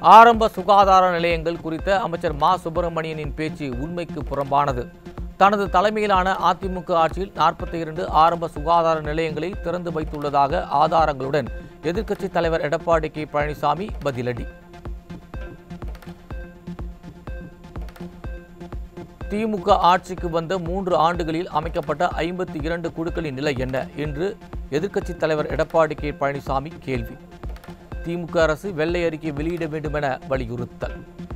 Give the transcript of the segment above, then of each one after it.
ஆரம்ப சுகாதார நிலையங்கள் குறித்த அமைச்சர் மா சுப்பிரமணியனின் பேச்சு உண்மைக்கு புறம்பானது தனது தலைமையிலான அதிமுக ஆட்சியில் நாற்பத்தி இரண்டு ஆரம்ப சுகாதார நிலையங்களை திறந்து வைத்துள்ளதாக ஆதாரங்களுடன் எதிர்க்கட்சித் தலைவர் எடப்பாடி கே பழனிசாமி பதிலடி திமுக ஆட்சிக்கு வந்த மூன்று ஆண்டுகளில் அமைக்கப்பட்ட ஐம்பத்தி இரண்டு குழுக்களின் நிலை என்ன என்று எதிர்க்கட்சித் தலைவர் எடப்பாடி கே பழனிசாமி கேள்வி திமுக அரசு வெள்ளை அறிக்கை வெளியிட வேண்டும் என வலியுறுத்தல்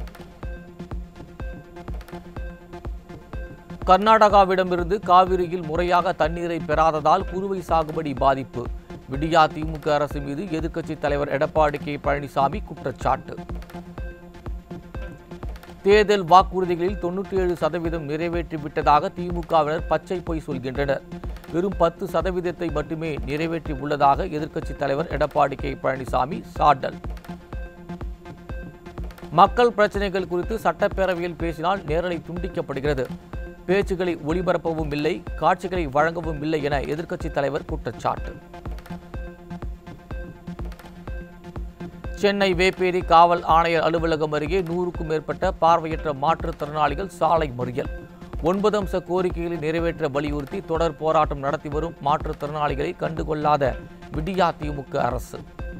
கர்நாடகாவிடமிருந்து காவிரியில் முறையாக தண்ணீரை பெறாததால் குறுவை சாகுபடி பாதிப்பு விடியா திமுக அரசு மீது எதிர்க்கட்சித் தலைவர் எடப்பாடி கே பழனிசாமி குற்றச்சாட்டு தேர்தல் வாக்குறுதிகளில் தொன்னூற்றி ஏழு சதவீதம் நிறைவேற்றிவிட்டதாக திமுகவினர் பச்சை பொய் சொல்கின்றனர் வெறும் பத்து சதவீதத்தை மட்டுமே நிறைவேற்றி உள்ளதாக எதிர்க்கட்சித் தலைவர் எடப்பாடி கே பழனிசாமி சாடல் மக்கள் பிரச்சனைகள் குறித்து சட்டப்பேரவையில் பேசினால் நேரலை துண்டிக்கப்படுகிறது பேச்சுகளை ஒளிபரப்பவும் இல்லை காட்சிகளை வழங்கவும் இல்லை என எதிர்க்கட்சித் தலைவர் குற்றச்சாட்டு சென்னை வேப்பேரி காவல் ஆணையர் அலுவலகம் அருகே நூறுக்கும் மேற்பட்ட பார்வையற்ற மாற்றுத்திறனாளிகள் சாலை மறியல் ஒன்பது அம்ச கோரிக்கைகளை நிறைவேற்ற வலியுறுத்தி தொடர் போராட்டம் நடத்தி வரும் மாற்றுத்திறனாளிகளை கண்டுகொள்ளாத விடியா திமுக அரசு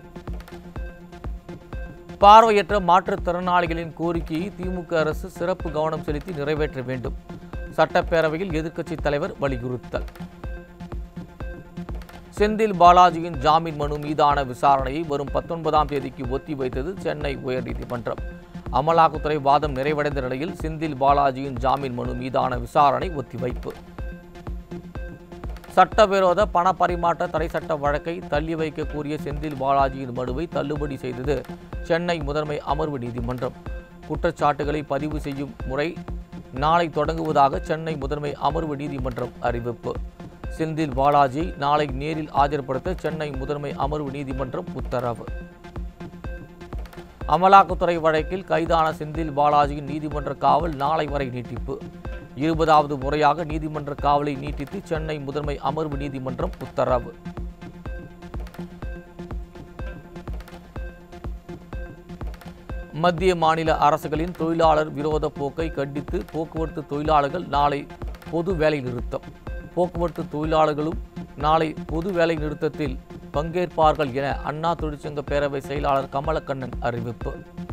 பார்வையற்ற மாற்றுத்திறனாளிகளின் கோரிக்கையை திமுக அரசு சிறப்பு கவனம் செலுத்தி நிறைவேற்ற வேண்டும் சட்டப்பேரவையில் எதிர்க்கட்சித் தலைவர் வலியுறுத்தல் செந்தில் பாலாஜியின் ஜாமீன் மனு மீதான விசாரணையை வரும் பத்தொன்பதாம் தேதிக்கு ஒத்திவைத்தது சென்னை உயர்நீதிமன்றம் அமலாக்கத்துறை வாதம் நிறைவடைந்த நிலையில் செந்தில் பாலாஜியின் ஜாமீன் மனு மீதான விசாரணை ஒத்திவைப்பு சட்டவிரோத பண பரிமாற்ற தடை சட்ட வழக்கை தள்ளி வைக்க கூறிய செந்தில் பாலாஜியின் மனுவை தள்ளுபடி செய்தது சென்னை முதன்மை அமர்வு நீதிமன்றம் குற்றச்சாட்டுகளை பதிவு செய்யும் முறை நாளை தொடங்குவதாக சென்னை முதன்மை அமர்வு நீதிமன்றம் அறிவிப்பு செந்தில் பாலாஜியை நாளை நேரில் ஆஜர்படுத்த சென்னை முதன்மை அமர்வு நீதிமன்றம் உத்தரவு அமலாக்கத்துறை வழக்கில் கைதான செந்தில் பாலாஜியின் நீதிமன்ற காவல் நாளை வரை நீட்டிப்பு இருபதாவது முறையாக நீதிமன்ற காவலை நீட்டித்து சென்னை முதன்மை அமர்வு நீதிமன்றம் உத்தரவு மத்திய மாநில அரசுகளின் தொழிலாளர் விரோத போக்கை கண்டித்து போக்குவரத்து தொழிலாளர்கள் நாளை பொது வேலை நிறுத்தம் போக்குவரத்து தொழிலாளர்களும் நாளை பொது வேலை நிறுத்தத்தில் பங்கேற்பார்கள் என அண்ணா தொழிற்சங்க பேரவை செயலாளர் கமலக்கண்ணன் அறிவிப்பு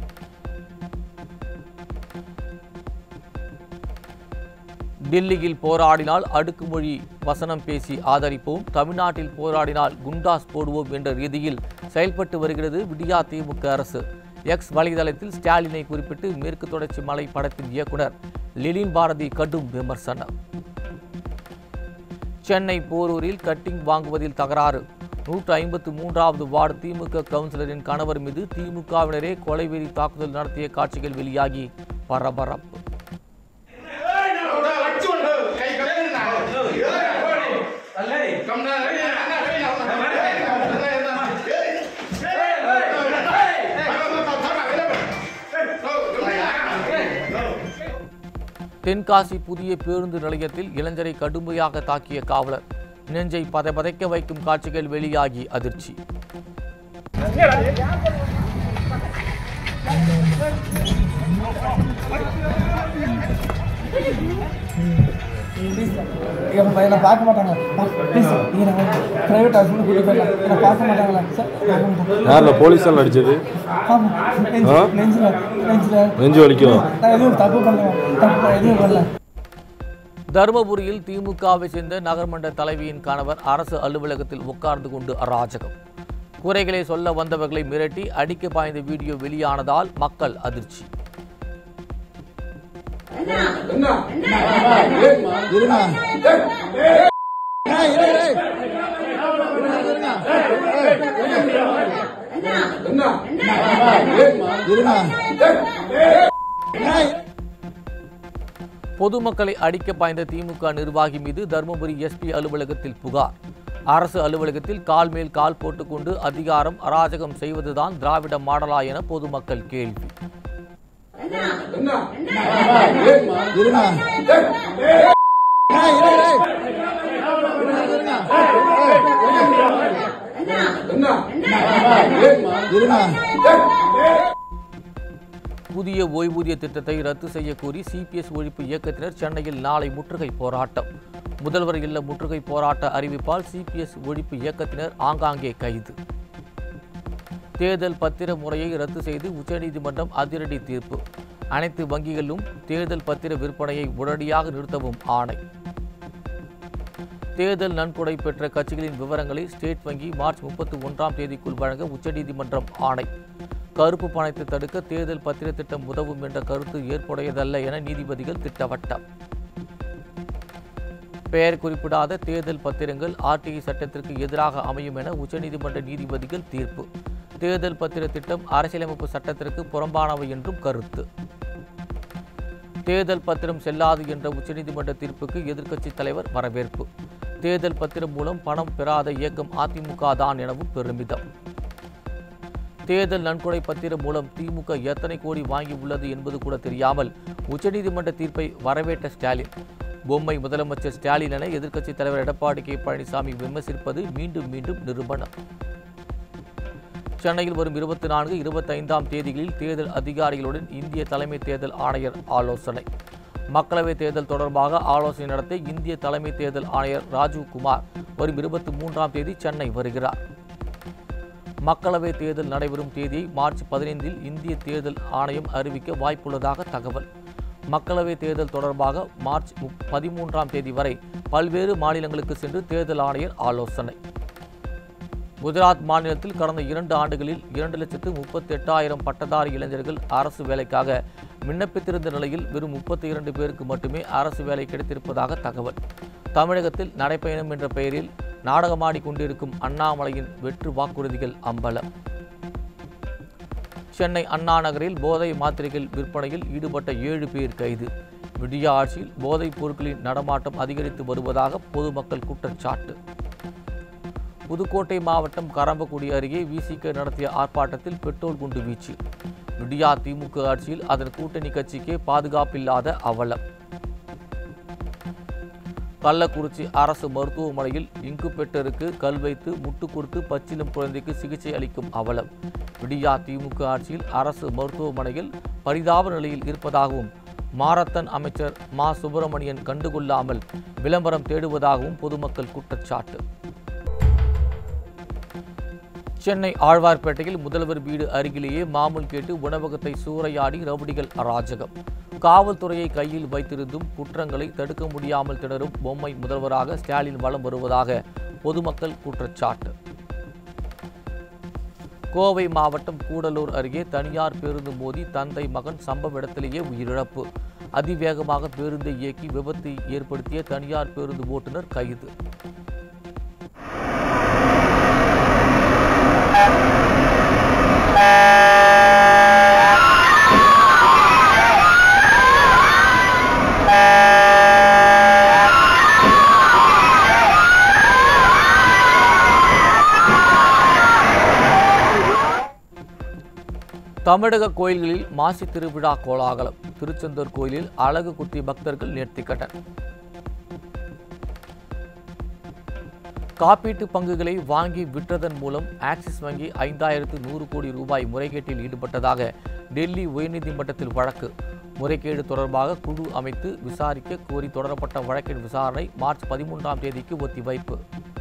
டெல்லியில் போராடினால் அடுக்குமொழி வசனம் பேசி ஆதரிப்போம் தமிழ்நாட்டில் போராடினால் குண்டாஸ் போடுவோம் என்ற ரீதியில் செயல்பட்டு வருகிறது விடியா திமுக அரசு எக்ஸ் வலைதளத்தில் ஸ்டாலினை குறிப்பிட்டு மேற்கு தொடர்ச்சி மலை படத்தின் இயக்குனர் லெலின் பாரதி கடும் விமர்சனம் சென்னை போரூரில் கட்டிங் வாங்குவதில் தகராறு நூற்று ஐம்பத்து மூன்றாவது வார்டு திமுக கவுன்சிலரின் கணவர் மீது திமுகவினரே கொலைவெறி தாக்குதல் நடத்திய காட்சிகள் வெளியாகி பரபரப்பு தென்காசி புதிய பேருந்து நிலையத்தில் இளைஞரை கடுமையாக தாக்கிய காவலர் நெஞ்சை பதைபதைக்க வைக்கும் காட்சிகள் வெளியாகி அதிர்ச்சி என் பையனை பார்க்க மாட்டாங்க ப்ளீஸ் நீங்கள் நாங்கள் ப்ரைவேட் ஹாஸ்பிட்டல் கூட்டிட்டு போயிடலாம் என்னை பார்க்க மாட்டாங்களா சார் பார்க்க மாட்டாங்க யாரில் போலீஸால் அடிச்சது ஆமாம் நெஞ்சு ஆ? நெஞ்சில் நெஞ்சில் நெஞ்சு வலிக்கும் நான் எதுவும் தப்பு பண்ணல தப்பு எதுவும் பண்ணல தருமபுரியில் திமுகவை சேர்ந்த நகர்மன்ற தலைவியின் கணவர் அரசு அலுவலகத்தில் உட்கார்ந்து கொண்டு அராஜகம் குறைகளை சொல்ல வந்தவர்களை மிரட்டி அடிக்க பாய்ந்த வீடியோ வெளியானதால் மக்கள் அதிர்ச்சி இருங்க பொதுமக்களை அடிக்க பாய்ந்த திமுக நிர்வாகி மீது தருமபுரி எஸ்பி அலுவலகத்தில் புகார் அரசு அலுவலகத்தில் கால் மேல் கால் போட்டுக்கொண்டு அதிகாரம் அராஜகம் செய்வதுதான் திராவிட மாடலா என பொதுமக்கள் கேள்வி புதிய ஓய்வூதிய திட்டத்தை ரத்து செய்ய கோரி சிபிஎஸ் ஒழிப்பு இயக்கத்தினர் சென்னையில் நாளை முற்றுகை போராட்டம் முதல்வர் இல்ல முற்றுகை போராட்ட அறிவிப்பால் சிபிஎஸ் ஒழிப்பு இயக்கத்தினர் ஆங்காங்கே கைது தேர்தல் பத்திர முறையை ரத்து செய்து உச்சநீதிமன்றம் அதிரடி தீர்ப்பு அனைத்து வங்கிகளிலும் தேர்தல் பத்திர விற்பனையை உடனடியாக நிறுத்தவும் ஆணை தேர்தல் நன்கொடை பெற்ற கட்சிகளின் விவரங்களை ஸ்டேட் வங்கி மார்ச் முப்பத்தி ஒன்றாம் தேதிக்குள் வழங்க உச்சநீதிமன்றம் ஆணை கருப்பு பணத்தை தடுக்க தேர்தல் பத்திர திட்டம் உதவும் என்ற கருத்து ஏற்புடையதல்ல என நீதிபதிகள் திட்டவட்டம் பெயர் குறிப்பிடாத தேர்தல் பத்திரங்கள் ஆர்டிஐ சட்டத்திற்கு எதிராக அமையும் என உச்சநீதிமன்ற நீதிபதிகள் தீர்ப்பு தேர்தல் பத்திர திட்டம் அரசியலமைப்பு சட்டத்திற்கு புறம்பானவை என்றும் கருத்து தேர்தல் பத்திரம் செல்லாது என்ற உச்சநீதிமன்ற தீர்ப்புக்கு எதிர்க்கட்சித் தலைவர் வரவேற்பு தேர்தல் பத்திரம் மூலம் பணம் பெறாத இயக்கம் அதிமுக தான் எனவும் பெருமிதம் தேர்தல் நன்கொடை பத்திரம் மூலம் திமுக எத்தனை கோடி வாங்கி உள்ளது என்பது கூட தெரியாமல் உச்சநீதிமன்ற தீர்ப்பை வரவேற்ற ஸ்டாலின் பொம்மை முதலமைச்சர் ஸ்டாலின் என எதிர்க்கட்சித் தலைவர் எடப்பாடி கே பழனிசாமி விமர்சிப்பது மீண்டும் மீண்டும் நிரூபணம் சென்னையில் வரும் இருபத்தி நான்கு இருபத்தைந்தாம் தேதிகளில் தேர்தல் அதிகாரிகளுடன் இந்திய தலைமை தேர்தல் ஆணையர் ஆலோசனை மக்களவைத் தேர்தல் தொடர்பாக ஆலோசனை நடத்த இந்திய தலைமை தேர்தல் ஆணையர் ராஜீவ் குமார் வரும் இருபத்தி மூன்றாம் தேதி சென்னை வருகிறார் மக்களவைத் தேர்தல் நடைபெறும் தேதியை மார்ச் பதினைந்தில் இந்திய தேர்தல் ஆணையம் அறிவிக்க வாய்ப்புள்ளதாக தகவல் மக்களவைத் தேர்தல் தொடர்பாக மார்ச் முப்- பதிமூன்றாம் தேதி வரை பல்வேறு மாநிலங்களுக்கு சென்று தேர்தல் ஆணையர் ஆலோசனை குஜராத் மாநிலத்தில் கடந்த இரண்டு ஆண்டுகளில் இரண்டு லட்சத்து முப்பத்தி எட்டாயிரம் பட்டதாரி இளைஞர்கள் அரசு வேலைக்காக விண்ணப்பித்திருந்த நிலையில் வெறும் முப்பத்தி இரண்டு பேருக்கு மட்டுமே அரசு வேலை கிடைத்திருப்பதாக தகவல் தமிழகத்தில் நடைப்பயணம் என்ற பெயரில் நாடகமாடி கொண்டிருக்கும் அண்ணாமலையின் வெற்று வாக்குறுதிகள் அம்பலம் சென்னை அண்ணா நகரில் போதை மாத்திரைகள் விற்பனையில் ஈடுபட்ட ஏழு பேர் கைது விடிய ஆட்சியில் போதைப் பொருட்களின் நடமாட்டம் அதிகரித்து வருவதாக பொதுமக்கள் குற்றச்சாட்டு புதுக்கோட்டை மாவட்டம் கரம்பக்குடி அருகே விசிக நடத்திய ஆர்ப்பாட்டத்தில் பெட்ரோல் குண்டு வீச்சு விடியா திமுக ஆட்சியில் அதன் கூட்டணி கட்சிக்கே பாதுகாப்பில்லாத அவலம் கள்ளக்குறிச்சி அரசு மருத்துவமனையில் இன்குபெட்டருக்கு கல் வைத்து முட்டு கொடுத்து பச்சிலம் குழந்தைக்கு சிகிச்சை அளிக்கும் அவலம் விடியா திமுக ஆட்சியில் அரசு மருத்துவமனையில் பரிதாப நிலையில் இருப்பதாகவும் மாரத்தன் அமைச்சர் மா சுப்பிரமணியன் கண்டுகொள்ளாமல் விளம்பரம் தேடுவதாகவும் பொதுமக்கள் குற்றச்சாட்டு சென்னை ஆழ்வார்பேட்டையில் முதல்வர் வீடு அருகிலேயே மாமூல் கேட்டு உணவகத்தை சூறையாடி ரவுடிகள் அராஜகம் காவல்துறையை கையில் வைத்திருந்தும் குற்றங்களை தடுக்க முடியாமல் திணறும் பொம்மை முதல்வராக ஸ்டாலின் வலம் வருவதாக பொதுமக்கள் குற்றச்சாட்டு கோவை மாவட்டம் கூடலூர் அருகே தனியார் பேருந்து மோதி தந்தை மகன் சம்பவ இடத்திலேயே உயிரிழப்பு அதிவேகமாக பேருந்தை இயக்கி விபத்தை ஏற்படுத்திய தனியார் பேருந்து ஓட்டுநர் கைது தமிழக கோயில்களில் மாசி திருவிழா கோலாகலம் திருச்செந்தூர் கோயிலில் அழகு குத்தி பக்தர்கள் நேர்த்திக்கடன் காப்பீட்டு பங்குகளை வாங்கி விற்றதன் மூலம் ஆக்சிஸ் வங்கி ஐந்தாயிரத்து நூறு கோடி ரூபாய் முறைகேட்டில் ஈடுபட்டதாக டெல்லி உயர்நீதிமன்றத்தில் வழக்கு முறைகேடு தொடர்பாக குழு அமைத்து விசாரிக்க கோரி தொடரப்பட்ட வழக்கின் விசாரணை மார்ச் பதிமூன்றாம் தேதிக்கு ஒத்திவைப்பு